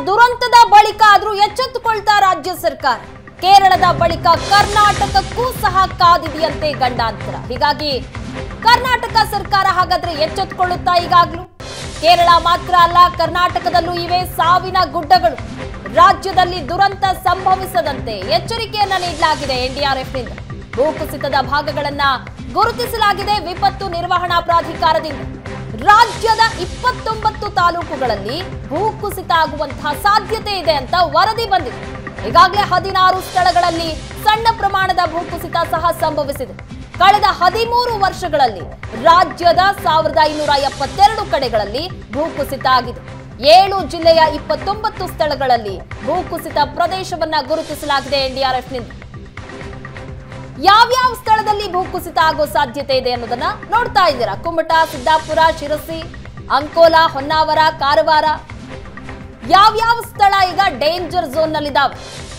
ದುರಂತದ ಬಳಿಕ ಆದ್ರೂ ಎಚ್ಚೆತ್ತುಕೊಳ್ತಾ ರಾಜ್ಯ ಸರ್ಕಾರ ಕೇರಳದ ಬಳಿಕ ಕರ್ನಾಟಕಕ್ಕೂ ಸಹ ಕಾದಿದೆಯಂತೆ ಗಂಡಾಂತರ ಹೀಗಾಗಿ ಕರ್ನಾಟಕ ಸರ್ಕಾರ ಹಾಗಾದ್ರೆ ಎಚ್ಚೆತ್ತುಕೊಳ್ಳುತ್ತಾ ಈಗಾಗ್ಲೂ ಕೇರಳ ಮಾತ್ರ ಅಲ್ಲ ಕರ್ನಾಟಕದಲ್ಲೂ ಇವೆ ಸಾವಿನ ಗುಡ್ಡಗಳು ರಾಜ್ಯದಲ್ಲಿ ದುರಂತ ಸಂಭವಿಸದಂತೆ ಎಚ್ಚರಿಕೆಯನ್ನ ನೀಡಲಾಗಿದೆ ಎನ್ಡಿಆರ್ಎಫ್ನಿಂದ ಭೂಕುಸಿತದ ಭಾಗಗಳನ್ನ ಗುರುತಿಸಲಾಗಿದೆ ವಿಪತ್ತು ನಿರ್ವಹಣಾ ಪ್ರಾಧಿಕಾರದಿಂದ ರಾಜ್ಯದ ಇಪ್ಪತ್ತೊಂಬತ್ತು ತಾಲೂಕುಗಳಲ್ಲಿ ಭೂಕುಸಿತ ಆಗುವಂತಹ ಸಾಧ್ಯತೆ ಇದೆ ಅಂತ ವರದಿ ಬಂದಿದೆ ಈಗಾಗಲೇ ಹದಿನಾರು ಸ್ಥಳಗಳಲ್ಲಿ ಸಣ್ಣ ಪ್ರಮಾಣದ ಭೂಕುಸಿತ ಸಹ ಸಂಭವಿಸಿದೆ ಕಳೆದ ಹದಿಮೂರು ವರ್ಷಗಳಲ್ಲಿ ರಾಜ್ಯದ ಸಾವಿರದ ಐನೂರ ಎಪ್ಪತ್ತೆರಡು ಕಡೆಗಳಲ್ಲಿ ಭೂಕುಸಿತ ಆಗಿದೆ ಏಳು ಜಿಲ್ಲೆಯ ಇಪ್ಪತ್ತೊಂಬತ್ತು ಸ್ಥಳಗಳಲ್ಲಿ ಭೂಕುಸಿತ ಪ್ರದೇಶವನ್ನ ಗುರುತಿಸಲಾಗಿದೆ ಎನ್ಡಿಆರ್ಎಫ್ನಿಂದ ಯಾವ್ಯಾವ ಸ್ಥಳದಲ್ಲಿ ಭೂಕುಸಿತ ಆಗೋ ಸಾಧ್ಯತೆ ಇದೆ ಅನ್ನೋದನ್ನ ನೋಡ್ತಾ ಇದ್ದೀರಾ ಕುಮಟ ಸಿದ್ದಾಪುರ ಶಿರಸಿ ಅಂಕೋಲಾ ಹೊನ್ನಾವರ ಕಾರವಾರ ಯಾವ್ಯಾವ ಸ್ಥಳ ಈಗ ಡೇಂಜರ್ ಝೋನ್ ನಲ್ಲಿದ್ದಾವೆ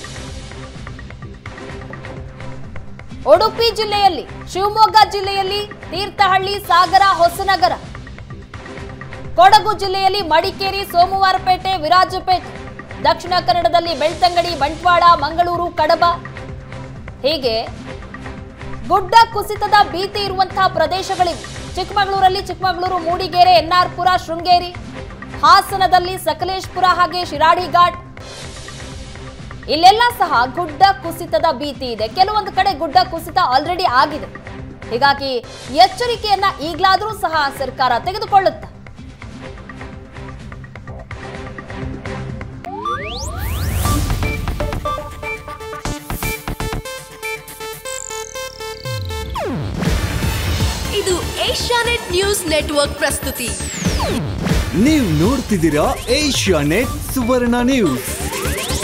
ಉಡುಪಿ ಜಿಲ್ಲೆಯಲ್ಲಿ ಶಿವಮೊಗ್ಗ ಜಿಲ್ಲೆಯಲ್ಲಿ ತೀರ್ಥಹಳ್ಳಿ ಸಾಗರ ಹೊಸನಗರ ಕೊಡಗು ಜಿಲ್ಲೆಯಲ್ಲಿ ಮಡಿಕೇರಿ ಸೋಮವಾರಪೇಟೆ ವಿರಾಜಪೇಟೆ ದಕ್ಷಿಣ ಕನ್ನಡದಲ್ಲಿ ಬೆಳ್ತಂಗಡಿ ಬಂಟ್ವಾಳ ಮಂಗಳೂರು ಕಡಬ ಹೀಗೆ ಗುಡ್ಡ ಕುಸಿತದ ಭೀತಿ ಇರುವಂತಹ ಪ್ರದೇಶಗಳಿವೆ ಚಿಕ್ಕಮಗಳೂರಲ್ಲಿ ಚಿಕ್ಕಮಗಳೂರು ಮೂಡಿಗೆರೆ ಎನ್ಆರ್ಪುರ ಶೃಂಗೇರಿ ಹಾಸನದಲ್ಲಿ ಸಕಲೇಶ್ಪುರ ಹಾಗೆ ಶಿರಾಡಿ ಘಾಟ್ ಇಲ್ಲೆಲ್ಲ ಸಹ ಗುಡ್ಡ ಕುಸಿತದ ಭೀತಿ ಇದೆ ಕೆಲವೊಂದು ಕಡೆ ಗುಡ್ಡ ಕುಸಿತ ಆಲ್ರೆಡಿ ಆಗಿದೆ ಹೀಗಾಗಿ ಎಚ್ಚರಿಕೆಯನ್ನ ಈಗಲಾದರೂ ಸಹ ಸರ್ಕಾರ ತೆಗೆದುಕೊಳ್ಳುತ್ತೆ ಇದು ಏಷ್ಯಾನೆಟ್ ನ್ಯೂಸ್ ನೆಟ್ವರ್ಕ್ ಪ್ರಸ್ತುತಿ ನೀವು ನೋಡ್ತಿದ್ದೀರಾ ಏಷ್ಯಾ ನೆಟ್ ಸುವರ್ಣ ನ್ಯೂಸ್